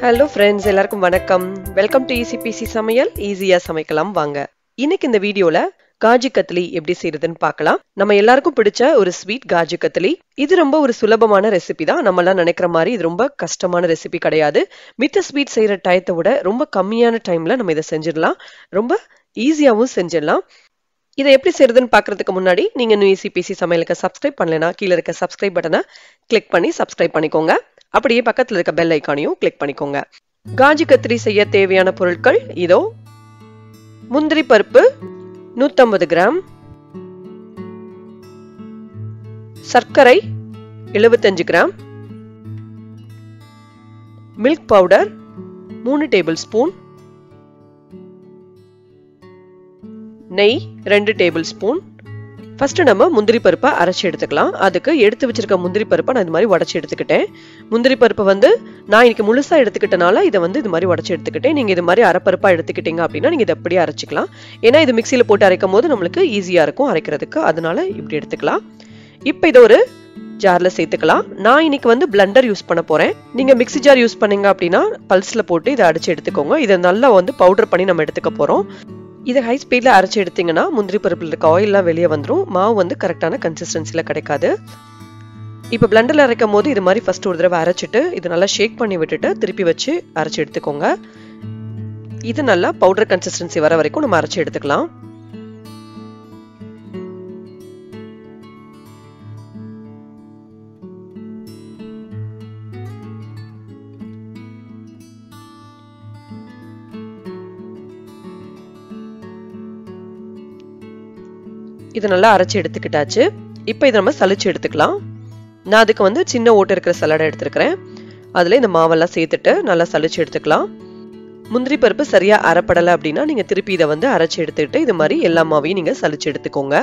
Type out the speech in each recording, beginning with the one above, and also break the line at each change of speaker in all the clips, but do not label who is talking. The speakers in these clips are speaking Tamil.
ஹலோ ஃப்ரெண்ட்ஸ் எல்லாருக்கும் வணக்கம் வெல்கம் டு இசிபிசி சமையல் ஈஸியா சமைக்கலாம் வாங்க இன்னைக்கு இந்த வீடியோல காஜு கத்லி எப்படி செய்யறதுன்னு பார்க்கலாம் நம்ம எல்லாருக்கும் பிடிச்ச ஒரு ஸ்வீட் காஜு கத்லி இது ரொம்ப ஒரு சுலபமான ரெசிபி தான் நம்ம எல்லாம் நினைக்கிற மாதிரி இது ரொம்ப கஷ்டமான ரெசிபி கிடையாது மித்த ஸ்வீட் செய்யற டயத்தை விட ரொம்ப கம்மியான டைம்ல நம்ம இதை செஞ்சிடலாம் ரொம்ப ஈஸியாவும் செஞ்சிடலாம் இதை எப்படி செய்யறதுன்னு பார்க்கறதுக்கு முன்னாடி நீங்க இன்னும் இசிபிசி சமையலுக்கு சப்ஸ்கிரைப் பண்ணலைன்னா கீழே இருக்க சப்ஸ்கிரைப் பட்டனை கிளிக் பண்ணி சப்ஸ்கிரைப் பண்ணிக்கோங்க அப்படியே பக்கத்துல இருக்க பெல் ஐக்கானையும் கிளிக் பண்ணிக்கோங்க காஜு கத்திரி செய்ய தேவையான பொருட்கள் இதோ முந்திரி பருப்பு நூத்தம்பது கிராம் சர்க்கரை எழுபத்தஞ்சு கிராம் மில்க் பவுடர் மூணு டேபிள் ஸ்பூன் நெய் ரெண்டு டேபிள் ஸ்பூன் ஃபர்ஸ்ட் நம்ம முந்திரி பருப்பை அரைச்சி எடுத்துக்கலாம் அதுக்கு எடுத்து வச்சிருக்க முந்திரி பருப்பை நான் இது மாதிரி உடச்சி எடுத்துக்கிட்டேன் முந்திரி பருப்பை வந்து நான் இன்னைக்கு முழுசா எடுத்துக்கிட்டனால இதை வந்து இது மாதிரி உடச்சி எடுத்துக்கிட்டேன் நீங்க இது மாதிரி அரைப்பருப்பா எடுத்துக்கிட்டீங்க அப்படின்னா நீங்க இதை அப்படியே அரைச்சிக்கலாம் ஏன்னா இது மிக்சியில போட்டு அரைக்கும் போது நம்மளுக்கு ஈஸியா இருக்கும் அரைக்கிறதுக்கு அதனால இப்படி எடுத்துக்கலாம் இப்போ இதை ஒரு ஜார்ல சேர்த்துக்கலாம் நான் இன்னைக்கு வந்து பிளண்டர் யூஸ் பண்ண போறேன் நீங்க மிக்சி ஜார் யூஸ் பண்ணீங்க அப்படின்னா பல்ஸ்ல போட்டு இதை அடிச்சு எடுத்துக்கோங்க இதை நல்லா வந்து பவுடர் பண்ணி நம்ம எடுத்துக்க போறோம் இதை ஹை ஸ்பீட்ல அரைச்சு எடுத்தீங்கன்னா முந்திரி பருப்பில் இருக்க ஆயில்லாம் வெளியே வந்துடும் மாவு வந்து கரெக்டான கன்சிஸ்டன்சில கிடைக்காது இப்போ பிளண்டர்ல அரைக்கும் போது இது மாதிரி ஃபர்ஸ்ட் ஒரு தடவை அரைச்சிட்டு இது நல்லா ஷேக் பண்ணி விட்டுட்டு திருப்பி வச்சு அரைச்சு எடுத்துக்கோங்க இது நல்லா பவுடர் கன்சிஸ்டன்சி வர வரைக்கும் நம்ம அரைச்சு எடுத்துக்கலாம் இது நல்லா அரைச்சி எடுத்துக்கிட்டாச்சு இப்போ இதை நம்ம சளிச்சு எடுத்துக்கலாம் நான் அதுக்கு வந்து சின்ன ஓட்டு இருக்கிற சலாடை எடுத்துருக்கிறேன் அதில் இந்த மாவெல்லாம் சேர்த்துட்டு நல்லா சளிச்சு எடுத்துக்கலாம் முந்திரி பருப்பு சரியா அரைப்படலை அப்படின்னா நீங்க திருப்பி இதை வந்து அரைச்சி எடுத்துக்கிட்டு இது மாதிரி எல்லா மாவையும் நீங்க சளிச்சு எடுத்துக்கோங்க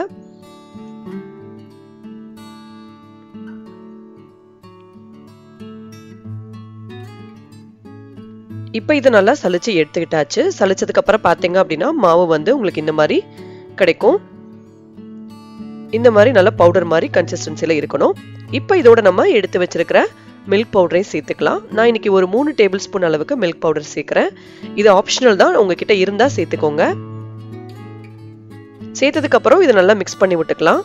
இப்போ இது நல்லா சளிச்சு எடுத்துக்கிட்டாச்சு சளிச்சதுக்கு அப்புறம் பார்த்தீங்க அப்படின்னா மாவு வந்து உங்களுக்கு இந்த மாதிரி கிடைக்கும் இந்த மாதிரி நல்ல பவுடர் மாதிரி கன்சிஸ்டன்சில இருக்கணும் இப்போ இதோட நம்ம எடுத்து வச்சிருக்கிற மில்க் பவுடரையும் சேர்த்துக்கலாம் நான் இன்னைக்கு ஒரு மூணு டேபிள் ஸ்பூன் அளவுக்கு மில்க் பவுடர் சேர்க்கிறேன் இது ஆப்ஷனல் தான் உங்ககிட்ட இருந்தா சேர்த்துக்கோங்க சேர்த்ததுக்கு அப்புறம் இதை நல்லா மிக்ஸ் பண்ணி விட்டுக்கலாம்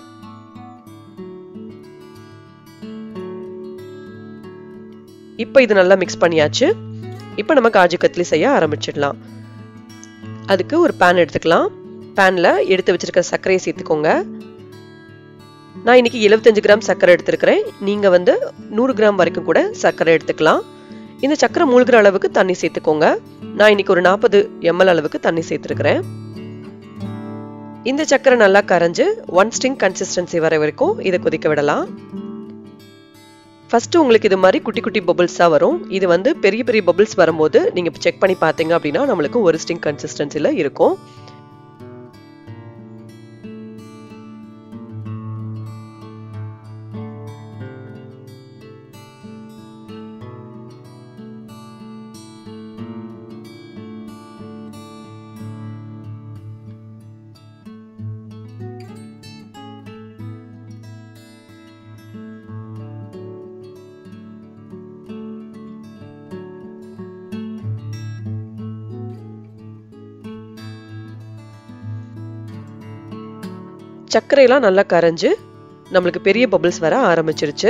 இப்போ இது நல்லா மிக்ஸ் பண்ணியாச்சு இப்போ நம்ம காஜு கத்லி செய்ய ஆரம்பிச்சிடலாம் அதுக்கு ஒரு பேன் எடுத்துக்கலாம் பேன்ல எடுத்து வச்சிருக்க சர்க்கரையை சேர்த்துக்கோங்க நான் இன்னைக்கு எழுபத்தஞ்சு கிராம் சர்க்கரை எடுத்துருக்கிறேன் நீங்க வந்து நூறு கிராம் வரைக்கும் கூட சர்க்கரை எடுத்துக்கலாம் இந்த சர்க்கரை மூழ்கிற அளவுக்கு தண்ணி சேர்த்துக்கோங்க நான் இன்னைக்கு ஒரு நாற்பது எம்எல் அளவுக்கு தண்ணி சேர்த்துருக்கிறேன் இந்த சர்க்கரை நல்லா கரைஞ்சு ஒன் ஸ்டிங் கன்சிஸ்டன்சி வர வரைக்கும் இதை கொதிக்க விடலாம் ஃபர்ஸ்ட் உங்களுக்கு இது மாதிரி குட்டி குட்டி பபிள்ஸாக வரும் இது வந்து பெரிய பெரிய பபிள்ஸ் வரும்போது நீங்க செக் பண்ணி பார்த்தீங்க அப்படின்னா நம்மளுக்கு ஒரு ஸ்டிங் கன்சிஸ்டன்சில இருக்கும் சர்க்கரையெல்லாம் நல்லா கரைஞ்சு நம்மளுக்கு பெரிய பபிள்ஸ் வர ஆரம்பிச்சிருச்சு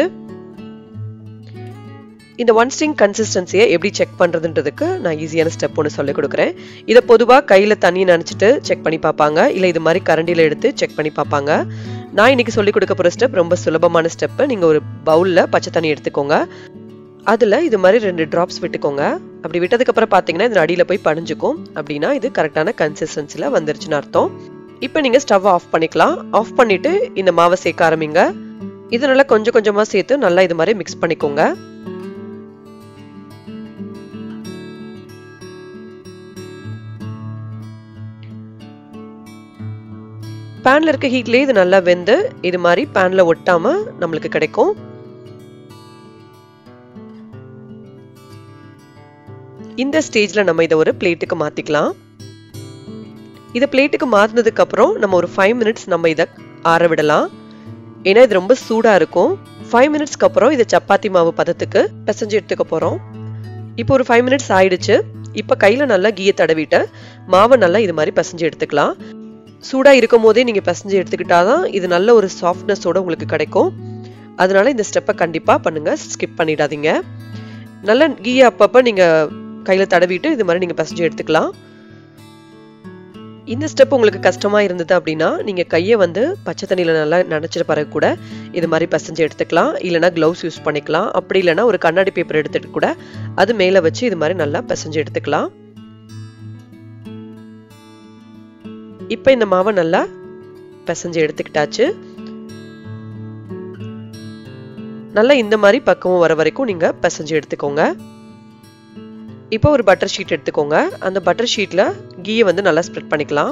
இந்த ஒன் ஸ்டிங் கன்சிஸ்டன்சியை எப்படி செக் பண்றதுன்றதுக்கு நான் ஈஸியான ஸ்டெப் ஒன்று சொல்லி கொடுக்குறேன் இதை பொதுவாக கையில் தண்ணி நினச்சிட்டு செக் பண்ணி பார்ப்பாங்க இல்லை இது மாதிரி கரண்டியில் எடுத்து செக் பண்ணி பார்ப்பாங்க நான் இன்னைக்கு சொல்லி கொடுக்க போகிற ஸ்டெப் ரொம்ப சுலபமான ஸ்டெப்பு நீங்கள் ஒரு பவுலில் பச்சை தண்ணி எடுத்துக்கோங்க அதில் இது மாதிரி ரெண்டு ட்ராப்ஸ் விட்டுக்கோங்க அப்படி விட்டதுக்கப்புறம் பார்த்தீங்கன்னா இது அடியில் போய் பணிஞ்சுக்கும் அப்படின்னா இது கரெக்டான கன்சிஸ்டன்சியில் வந்துருச்சுன்னு அர்த்தம் இப்போ நீங்கள் ஸ்டவ் ஆஃப் பண்ணிக்கலாம் ஆஃப் பண்ணிட்டு இந்த மாவை சேர்க்க ஆரம்பிங்க இது நல்லா கொஞ்சம் கொஞ்சமாக சேர்த்து நல்லா இது மாதிரி மிக்ஸ் பண்ணிக்கோங்க பேன்ல இருக்க ஹீட்லயே இது நல்லா வெந்து இது மாதிரி பேன்ல ஒட்டாம நம்மளுக்கு கிடைக்கும் இந்த ஸ்டேஜ்ல நம்ம இதை ஒரு பிளேட்டுக்கு மாத்திக்கலாம் இதை பிளேட்டுக்கு மாத்தினதுக்கு அப்புறம் நம்ம ஒரு ஃபைவ் மினிட்ஸ் நம்ம இதை ஆற விடலாம் ஏன்னா இது ரொம்ப சூடா இருக்கும் ஃபைவ் மினிட்ஸ்க்கு அப்புறம் இதை சப்பாத்தி மாவு பதத்துக்கு பிசைஞ்சு எடுத்துக்க போறோம் இப்போ ஒரு ஃபைவ் மினிட்ஸ் ஆயிடுச்சு இப்போ கையில் நல்லா கீயை தடவிட்டு மாவை நல்லா இது மாதிரி பசஞ்சு எடுத்துக்கலாம் சூடாக இருக்கும் போதே நீங்கள் பசஞ்சு எடுத்துக்கிட்டாதான் இது நல்ல ஒரு சாஃப்ட்னஸோட உங்களுக்கு கிடைக்கும் அதனால இந்த ஸ்டெப்பை கண்டிப்பாக பண்ணுங்க ஸ்கிப் பண்ணிடாதீங்க நல்ல கீயை அப்பப்போ நீங்கள் கையில் தடவிட்டு இது மாதிரி நீங்கள் பசஞ்சு எடுத்துக்கலாம் இந்த ஸ்டெப் உங்களுக்கு கஷ்டமா இருந்தது அப்படின்னா நீங்க கையை வந்து பச்சை தண்ணியில நல்லா நனைச்சிட்டு பிறகு கூட இது மாதிரி பசஞ்சு எடுத்துக்கலாம் இல்லைன்னா கிளவுஸ் யூஸ் பண்ணிக்கலாம் அப்படி இல்லைன்னா ஒரு கண்ணாடி பேப்பர் எடுத்துட்டு கூட அது மேல வச்சு இது மாதிரி நல்லா பசஞ்சு எடுத்துக்கலாம் இப்ப இந்த மாவை நல்லா பசஞ்சு எடுத்துக்கிட்டாச்சு நல்லா இந்த மாதிரி பக்குவம் வர வரைக்கும் நீங்க பசஞ்சு எடுத்துக்கோங்க இப்போ ஒரு பட்டர் ஷீட் எடுத்துக்கோங்க அந்த பட்டர் ஷீட்ல கீயை வந்து நல்லா ஸ்ப்ரெட் பண்ணிக்கலாம்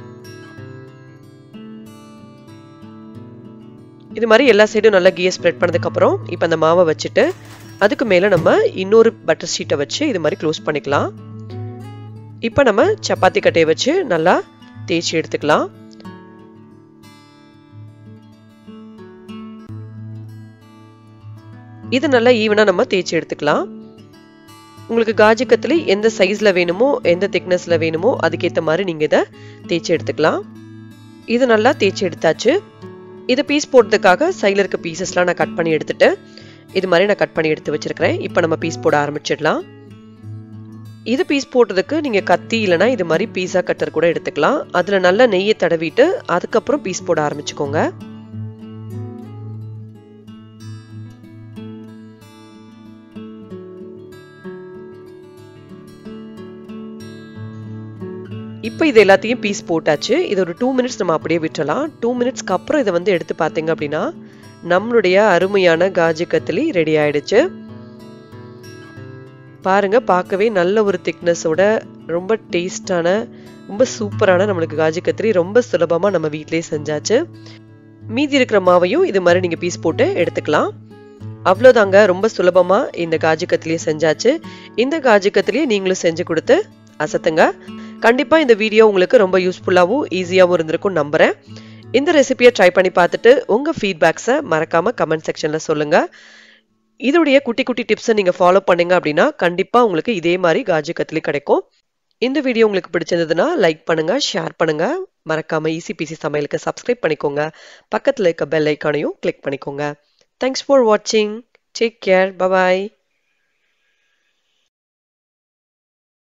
இது மாதிரி எல்லா சைடும் நல்லா கீயை ஸ்ப்ரெட் பண்ணதுக்கு அப்புறம் இப்போ அந்த மாவை வச்சுட்டு அதுக்கு மேல நம்ம இன்னொரு பட்டர் ஷீட்டை வச்சு இது மாதிரி க்ளோஸ் பண்ணிக்கலாம் இப்போ நம்ம சப்பாத்தி கட்டையை வச்சு நல்லா தேய்ச்சி எடுத்துக்கலாம் இது நல்லா ஈவனா நம்ம தேய்ச்சி எடுத்துக்கலாம் உங்களுக்கு காஜு கத்திலி எந்த சைஸ்ல வேணுமோ எந்த திக்னஸ்ல வேணுமோ அதுக்கேற்ற மாதிரி நீங்க இதை தேய்ச்சி எடுத்துக்கலாம் இது நல்லா தேய்ச்சி எடுத்தாச்சு இது பீஸ் போடுறதுக்காக சைடில் இருக்க பீசஸ்லாம் நான் கட் பண்ணி எடுத்துட்டு இது மாதிரி நான் கட் பண்ணி எடுத்து வச்சிருக்கிறேன் இப்போ நம்ம பீஸ் போட ஆரம்பிச்சிடலாம் இது பீஸ் போடுறதுக்கு நீங்க கத்தி இல்லைன்னா இது மாதிரி பீஸா கட்டர் கூட எடுத்துக்கலாம் அதுல நல்லா நெய்யை தடவிட்டு அதுக்கப்புறம் பீஸ் போட ஆரம்பிச்சுக்கோங்க இப்போ இது எல்லாத்தையும் பீஸ் போட்டாச்சு இது ஒரு டூ மினிட்ஸ் நம்ம அப்படியே விட்டுறலாம் டூ மினிட்ஸ்க்கு அப்புறம் இதை வந்து எடுத்து பார்த்தீங்க அப்படின்னா நம்மளுடைய அருமையான காஜு கத்திலி ரெடி ஆயிடுச்சு பாருங்க பார்க்கவே நல்ல ஒரு திக்னஸோட ரொம்ப டேஸ்டான ரொம்ப சூப்பரான நம்மளுக்கு காஜு கத்திரி ரொம்ப சுலபமாக நம்ம வீட்டிலேயே செஞ்சாச்சு மீதி இருக்கிற மாவையும் இது மாதிரி நீங்கள் பீஸ் போட்டு எடுத்துக்கலாம் அவ்வளோதாங்க ரொம்ப சுலபமாக இந்த காஜு கத்திலியை செஞ்சாச்சு இந்த காஜு கத்திலியை நீங்களும் செஞ்சு கொடுத்து அசத்துங்க கண்டிப்பாக இந்த வீடியோ உங்களுக்கு ரொம்ப யூஸ்ஃபுல்லாகவும் ஈஸியாகவும் இருந்திருக்கும் நம்புகிறேன் இந்த ரெசிபியை ட்ரை பண்ணி பார்த்துட்டு உங்கள் ஃபீட்பேக்ஸை மறக்காமல் கமெண்ட் செக்ஷனில் சொல்லுங்கள் இதோடைய குட்டி குட்டி டிப்ஸை நீங்கள் ஃபாலோ பண்ணீங்க அப்படின்னா கண்டிப்பாக உங்களுக்கு இதே மாதிரி காஜு கத்திலி கிடைக்கும் இந்த வீடியோ உங்களுக்கு பிடிச்சிருந்ததுன்னா லைக் பண்ணுங்க ஷேர் பண்ணுங்க மறக்காம ஈசி பிசி சமையலுக்கு சப்ஸ்கிரைப் பண்ணிக்கோங்க பக்கத்தில் இருக்க பெல் ஐக்கானையும் கிளிக் பண்ணிக்கோங்க தேங்க்ஸ் ஃபார் வாட்சிங் டேக் கேர் பபாய்